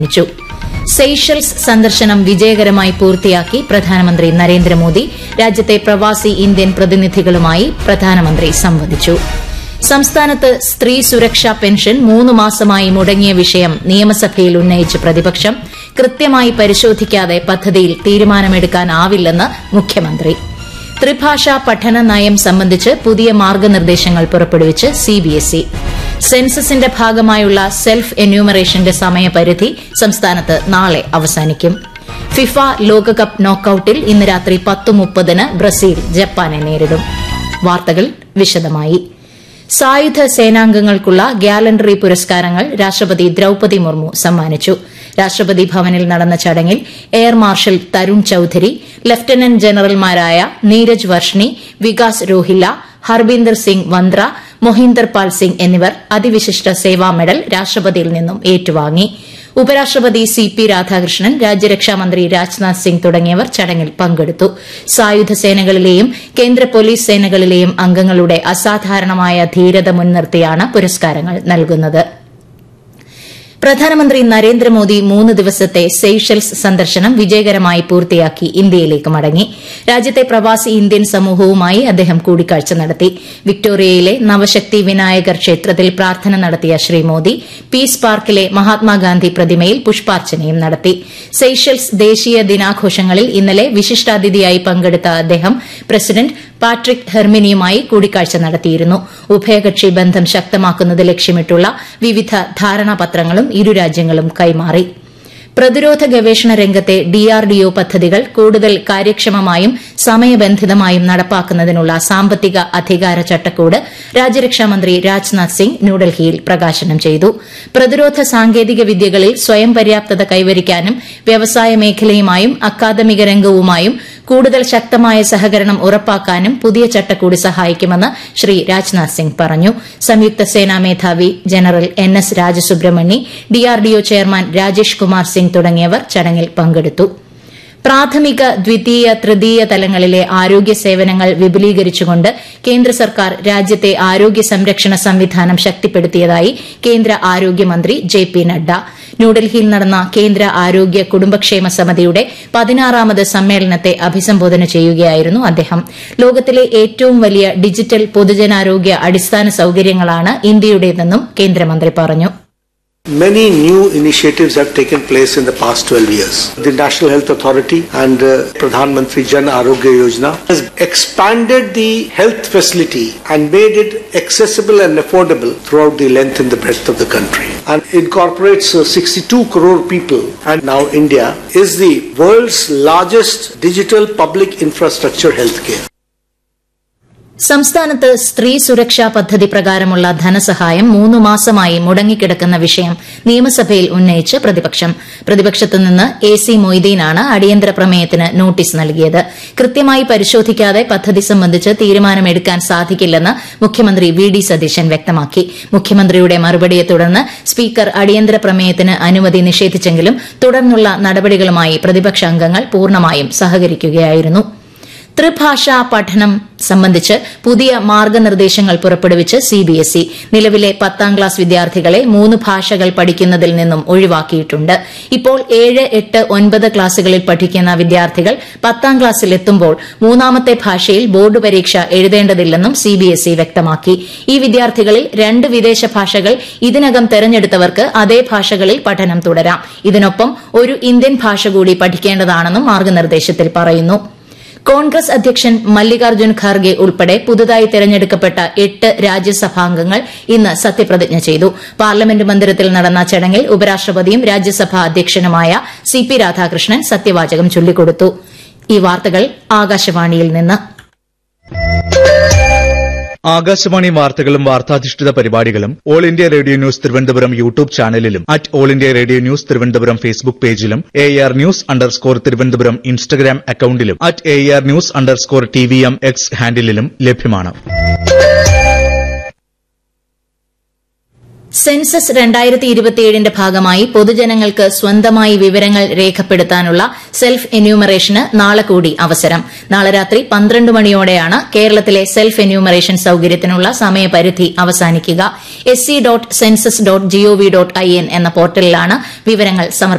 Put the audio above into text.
അറിയിച്ചു സെയ്ഷൽസ് സന്ദർശനം വിജയകരമായി പൂർത്തിയാക്കി പ്രധാനമന്ത്രി നരേന്ദ്രമോദി രാജ്യത്തെ പ്രവാസി ഇന്ത്യൻ പ്രതിനിധികളുമായി പ്രധാനമന്ത്രി സംവദിച്ചു സംസ്ഥാനത്ത് സ്ത്രീ സുരക്ഷാ പെൻഷൻ മൂന്ന് മാസമായി മുടങ്ങിയ വിഷയം നിയമസഭയിൽ ഉന്നയിച്ച് പ്രതിപക്ഷം കൃത്യമായി പരിശോധിക്കാതെ പദ്ധതിയിൽ തീരുമാനമെടുക്കാനാവില്ലെന്ന് മുഖ്യമന്ത്രി ത്രിഭാഷാ പഠന നയം സംബന്ധിച്ച് പുതിയ മാർഗനിർദ്ദേശങ്ങൾ പുറപ്പെടുവിച്ച് സിബിഎസ്ഇ സെൻസസിന്റെ ഭാഗമായുള്ള സെൽഫ് എന്യൂമറേഷന്റെ സമയപരിധി സംസ്ഥാനത്ത് നാളെ അവസാനിക്കും ഫിഫ ലോകകപ്പ് നോക്കൌട്ടിൽ ഇന്ന് രാത്രി പത്ത് മുപ്പതിന് ബ്രസീൽ ജപ്പാനെ നേരിടും വാർത്തകൾ വിശദമായി സായുധ സേനാംഗങ്ങൾക്കുള്ള ഗ്യാലണ്ടറി പുരസ്കാരങ്ങൾ രാഷ്ട്രപതി ദ്രൌപതി മുർമു സമ്മാനിച്ചു രാഷ്ട്രപതി ഭവനിൽ നടന്ന ചടങ്ങിൽ air marshal Tarun Chaudhary lieutenant ജനറൽമാരായ നീരജ് വർഷ്ണി വികാസ് രോഹില്ല ഹർബീന്ദർ സിംഗ് വന്ദ്ര മൊഹീന്ദർ പാൽ സിംഗ് എന്നിവർ അതിവിശിഷ്ട സേവാ മെഡൽ രാഷ്ട്രപതിയിൽ നിന്നും ഏറ്റുവാങ്ങി ഉപരാഷ്ട്രപതി സി പി രാധാകൃഷ്ണൻ രാജ്യരക്ഷാമന്ത്രി രാജ്നാഥ് സിംഗ് തുടങ്ങിയവർ ചടങ്ങിൽ പങ്കെടുത്തു സായുധ സേനകളിലെയും കേന്ദ്ര പോലീസ് സേനകളിലെയും അംഗങ്ങളുടെ അസാധാരണമായ ധീരത മുൻനിർത്തിയാണ് പുരസ്കാരങ്ങൾ നൽകുന്നത് പ്രധാനമന്ത്രി നരേന്ദ്രമോദി മൂന്ന് ദിവസത്തെ സെയ്ഷൽസ് സന്ദർശനം വിജയകരമായി പൂർത്തിയാക്കി ഇന്ത്യയിലേക്ക് മടങ്ങി രാജ്യത്തെ പ്രവാസി ഇന്ത്യൻ സമൂഹവുമായി അദ്ദേഹം കൂടിക്കാഴ്ച നടത്തി വിക്ടോറിയയിലെ നവശക്തി വിനായകർ ക്ഷേത്രത്തിൽ പ്രാർത്ഥന നടത്തിയ ശ്രീ മോദി പീസ് പാർക്കിലെ മഹാത്മാഗാന്ധി പ്രതിമയിൽ പുഷ്പാർച്ചനയും നടത്തി സെയ്ഷൽസ് ദേശീയ ദിനാഘോഷങ്ങളിൽ ഇന്നലെ വിശിഷ്ടാതിഥിയായി പങ്കെടുത്ത അദ്ദേഹം പ്രസിഡന്റ് പാട്രിക് ഹെർമിനിയുമായി കൂടിക്കാഴ്ച നടത്തിയിരുന്നു ഉഭയകക്ഷി ബന്ധം ശക്തമാക്കുന്നത് ലക്ഷ്യമിട്ടുള്ള വിവിധ ധാരണാപത്രങ്ങളും ഇരു രാജ്യങ്ങളും കൈമാറി പ്രതിരോധ ഗവേഷണ രംഗത്തെ ഡിആർഡിഒ പദ്ധതികൾ കൂടുതൽ കാര്യക്ഷമമായും സമയബന്ധിതമായും നടപ്പാക്കുന്നതിനുള്ള സാമ്പത്തിക അധികാര ചട്ടക്കൂട് രാജ്യരക്ഷാമന്ത്രി രാജ്നാഥ് സിംഗ് ന്യൂഡൽഹിയിൽ പ്രകാശനം ചെയ്തു പ്രതിരോധ സാങ്കേതിക വിദ്യകളിൽ സ്വയം പര്യാപ്തത കൈവരിക്കാനും വ്യവസായ മേഖലയുമായും അക്കാദമിക രംഗവുമായും കൂടുതൽ ശക്തമായ സഹകരണം ഉറപ്പാക്കാനും പുതിയ ചട്ടക്കൂട് സഹായിക്കുമെന്ന് ശ്രീ രാജ്നാഥ് സിംഗ് പറഞ്ഞു സംയുക്ത സേനാ മേധാവി general N S Rajasubramani DRDO chairman Rajesh Kumar Singh തുടങ്ങിയവർ ചടങ്ങിൽ പങ്കെടുത്തു പ്രാഥമിക ദ്വിതീയ തൃതീയ തലങ്ങളിലെ ആരോഗ്യ സേവനങ്ങൾ വിപുലീകരിച്ചുകൊണ്ട് കേന്ദ്ര സർക്കാർ രാജ്യത്തെ ആരോഗ്യ സംരക്ഷണ സംവിധാനം ശക്തിപ്പെടുത്തിയതായി കേന്ദ്ര ആരോഗ്യമന്ത്രി ജെ പി നഡ്ഡ ന്യൂഡൽഹിയിൽ നടന്ന കേന്ദ്ര ആരോഗ്യ കുടുംബക്ഷേമ സമിതിയുടെ പതിനാറാമത് സമ്മേളനത്തെ അഭിസംബോധന ചെയ്യുകയായിരുന്നു അദ്ദേഹം ലോകത്തിലെ ഏറ്റവും വലിയ ഡിജിറ്റൽ പൊതുജനാരോഗ്യ അടിസ്ഥാന സൌകര്യങ്ങളാണ് ഇന്ത്യയുടേതെന്നും കേന്ദ്രമന്ത്രി പറഞ്ഞു Many new initiatives have taken place in the past 12 years. The National Health Authority and uh, Pradhan Mantri Jan Arogya Yojana has expanded the health facility and made it accessible and affordable throughout the length and the breadth of the country. And incorporates uh, 62 crore people. And now India is the world's largest digital public infrastructure healthcare. സംസ്ഥാനത്ത് സ്ത്രീ സുരക്ഷാ പദ്ധതി പ്രകാരമുള്ള ധനസഹായം മൂന്ന് മാസമായി മുടങ്ങിക്കിടക്കുന്ന വിഷയം നിയമസഭയിൽ ഉന്നയിച്ച് പ്രതിപക്ഷം പ്രതിപക്ഷത്തു നിന്ന് എ സി മൊയ്തീനാണ് അടിയന്തര പ്രമേയത്തിന് നോട്ടീസ് നൽകിയത് കൃത്യമായി പരിശോധിക്കാതെ പദ്ധതി സംബന്ധിച്ച് തീരുമാനമെടുക്കാൻ സാധിക്കില്ലെന്ന് മുഖ്യമന്ത്രി വി ഡി സതീശൻ വ്യക്തമാക്കി മുഖ്യമന്ത്രിയുടെ മറുപടിയെ തുടർന്ന് സ്പീക്കർ അടിയന്തര പ്രമേയത്തിന് അനുമതി നിഷേധിച്ചെങ്കിലും തുടർന്നുള്ള നടപടികളുമായി പ്രതിപക്ഷ അംഗങ്ങൾ പൂർണ്ണമായും സഹകരിക്കുകയായിരുന്നു ത്രിഭാഷാ പഠനം സംബന്ധിച്ച് പുതിയ മാർഗനിർദ്ദേശങ്ങൾ പുറപ്പെടുവിച്ച് സിബിഎസ്ഇ നിലവിലെ പത്താം ക്ലാസ് വിദ്യാർത്ഥികളെ മൂന്ന് ഭാഷകൾ പഠിക്കുന്നതിൽ നിന്നും ഒഴിവാക്കിയിട്ടുണ്ട് ഇപ്പോൾ ഏഴ് എട്ട് ഒൻപത് ക്ലാസുകളിൽ പഠിക്കുന്ന വിദ്യാർത്ഥികൾ പത്താം ക്ലാസ്സിൽ എത്തുമ്പോൾ മൂന്നാമത്തെ ഭാഷയിൽ ബോർഡ് പരീക്ഷ എഴുതേണ്ടതില്ലെന്നും സിബിഎസ്ഇ വ്യക്തമാക്കി ഈ വിദ്യാർത്ഥികളിൽ രണ്ട് വിദേശ ഭാഷകൾ ഇതിനകം തെരഞ്ഞെടുത്തവർക്ക് അതേ ഭാഷകളിൽ പഠനം തുടരാം ഇതിനൊപ്പം ഒരു ഇന്ത്യൻ ഭാഷ കൂടി പഠിക്കേണ്ടതാണെന്നും മാർഗനിർദ്ദേശത്തിൽ പറയുന്നു കോൺഗ്രസ് അധ്യക്ഷൻ മല്ലികാർജ്ജുൻ ഖാർഗെ ഉൾപ്പെടെ പുതുതായി തെരഞ്ഞെടുക്കപ്പെട്ട എട്ട് രാജ്യസഭാംഗങ്ങൾ ഇന്ന് സത്യപ്രതിജ്ഞ ചെയ്തു പാർലമെന്റ് മന്ദിരത്തിൽ നടന്ന ചടങ്ങിൽ ഉപരാഷ്ട്രപതിയും രാജ്യസഭാ അധ്യക്ഷനുമായ സി പി രാധാകൃഷ്ണൻ സത്യവാചകം ചൊല്ലിക്കൊടുത്തു ഈ വാർത്തകൾ ആകാശവാണിയിൽ നിന്ന് ആകാശവാണി വാർത്തകളും വാർത്താധിഷ്ഠിത പരിപാടികളും all India radio news Thiruvananthapuram YouTube ചാനലിലും at all India radio news Thiruvananthapuram Facebook പേജിലും A R news underscore Thiruvananthapuram Instagram അക്കൌണ്ടിലും at A R news underscore T V M X ഹാൻഡിലും ലഭ്യമാണ് സെൻസസ് രണ്ടായിരത്തി ഇരുപത്തിയേഴിന്റെ ഭാഗമായി പൊതുജനങ്ങൾക്ക് സ്വന്തമായി വിവരങ്ങൾ രേഖപ്പെടുത്താനുള്ള സെൽഫ് എന്യൂമറേഷന് നാളെ കൂടി അവസരം നാളെ രാത്രി പന്ത്രണ്ട് മണിയോടെയാണ് കേരളത്തിലെ സെൽഫ് എന്യൂമറേഷൻ സൌകര്യത്തിനുള്ള സമയപരിധി അവസാനിക്കുക S C dot census dot G O V dot I N എന്ന പോർട്ടലിലാണ് വിവരങ്ങൾ സമർപ്പിക്കേണ്ടത്